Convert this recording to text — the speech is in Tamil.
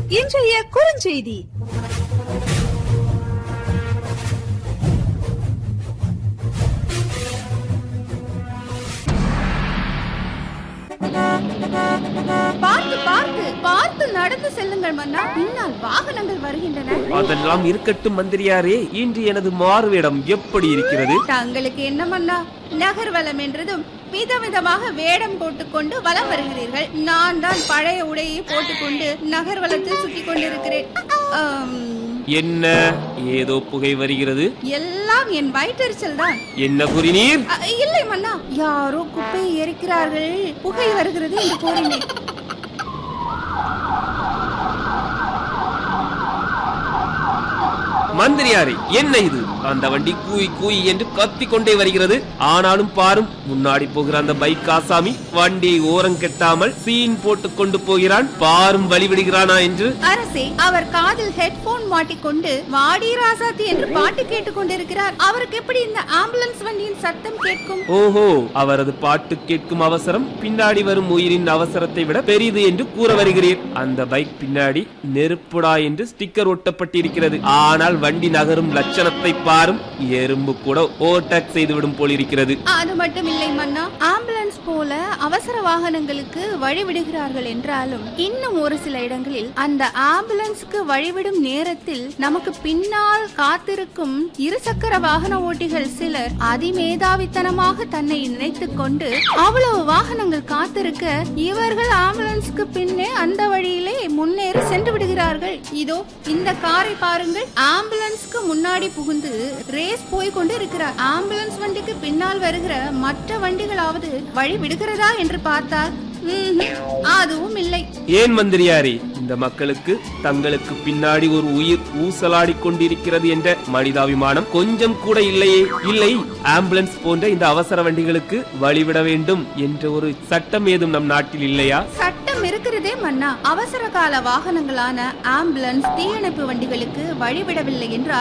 இன்றைய குறுஞ்செய்தி பார்த்து பார்த்து பார்த்து நடந்து செல்லுங்கள் மன்னா பின்னால் வாகனங்கள் வருகின்றன அதெல்லாம் இருக்கட்டும் மந்திரியாரே இன்று எனது மாறுவேடம் எப்படி இருக்கிறது தங்களுக்கு என்ன மன்னா நகர்வலம் என்றதும் விதவிதமாக வேடம் போட்டுக்கொண்டு வலம் வருகிறீர்கள் நான் தான் பழைய உடையை போட்டுக்கொண்டு நகர்வலத்தில் சுற்றி கொண்டிருக்கிறேன் ஆம், என்ன ஏதோ புகை வருகிறது எல்லாம் என் வயிற்றெரிச்சல் தான் என்ன கூறினீர் அ, இல்லை மன்னா யாரோ குப்பையை எரிக்கிறார்கள் புகை வருகிறது என்று கூறினேன் மந்திரியாரே என்ன இது அந்த வண்டி கூய் கூய் என்று கத்திக் கொண்டே வருகிறது ஆனாலும் பாரும் முன்னாடி போகிற அந்த பைக் ஆசாமி வண்டியை ஓரம் கெட்டாமல் சீன் போட்டு கொண்டு போகிறான் பாரும் வழிவிடுகிறானா என்று அரசே அவர் காதில் ஹெட்போன் மாட்டிக்கொண்டு வாடி ராசாத்தி என்று பாட்டு கேட்டுக் கொண்டிருக்கிறார் அவருக்கு எப்படி இந்த ஆம்புலன்ஸ் வண்டியின் சத்தம் கேட்கும் ஓஹோ அவரது பாட்டு கேட்கும் அவசரம் பின்னாடி வரும் உயிரின் அவசரத்தை விட பெரிது என்று கூற வருகிறீர் அந்த பைக் பின்னாடி நெருப்புடா என்று ஸ்டிக்கர் ஒட்டப்பட்டிருக்கிறது ஆனால் வண்டி நகரும் லட்சணத்தை பாரும் எறும்பு கூட ஓவர்டேக் செய்துவிடும் போல் இருக்கிறது அது மட்டும் இல்லை மன்னா ஆம்புலன்ஸ் போல அவசர வாகனங்களுக்கு வழிவிடுகிறார்கள் என்றாலும் இன்னும் ஒரு சில இடங்களில் அந்த ஆம்புலன்ஸ்க்கு வழிவிடும் நேரத்தில் நமக்கு பின்னால் காத்திருக்கும் இருசக்கர வாகன ஓட்டிகள் சிலர் அதிமேதாவித்தனமாக தன்னை நினைத்துக் கொண்டு அவ்வளவு வாகனங்கள் காத்திருக்க இவர்கள் ஆம்புலன்ஸ்க்கு பின்னே அந்த வழியிலே முன்னேறி சென்று விடுகிறார்கள் இதோ இந்த காரை பாருங்கள் ஆம்புலன்ஸ்க்கு முன்னாடி புகுந்து ரேஸ் போய் கொண்டு இருக்கிறார் ஆம்புலன்ஸ் வண்டிக்கு பின்னால் வருகிற மற்ற வண்டிகளாவது வழி விடுகிறதா என்று பார்த்தால் ம்ஹும், அதுவும் இல்லை ஏன் மந்திரியாரே இந்த மக்களுக்கு தங்களுக்கு பின்னாடி ஒரு உயிர் ஊசலாடி கொண்டிருக்கிறது என்ற மனிதாபிமானம் கொஞ்சம் கூட இல்லையே இல்லை ஆம்புலன்ஸ் போன்ற இந்த அவசர வண்டிகளுக்கு வழிவிட வேண்டும் என்ற ஒரு சட்டம் ஏதும் நம் நாட்டில் இல்லையா சட்டம் இருக்கிறதே மன்னா அவசர கால வாகனங்களான ஆம்புலன்ஸ் தீயணைப்பு வண்டிகளுக்கு வழிவிடவில்லை என்றால்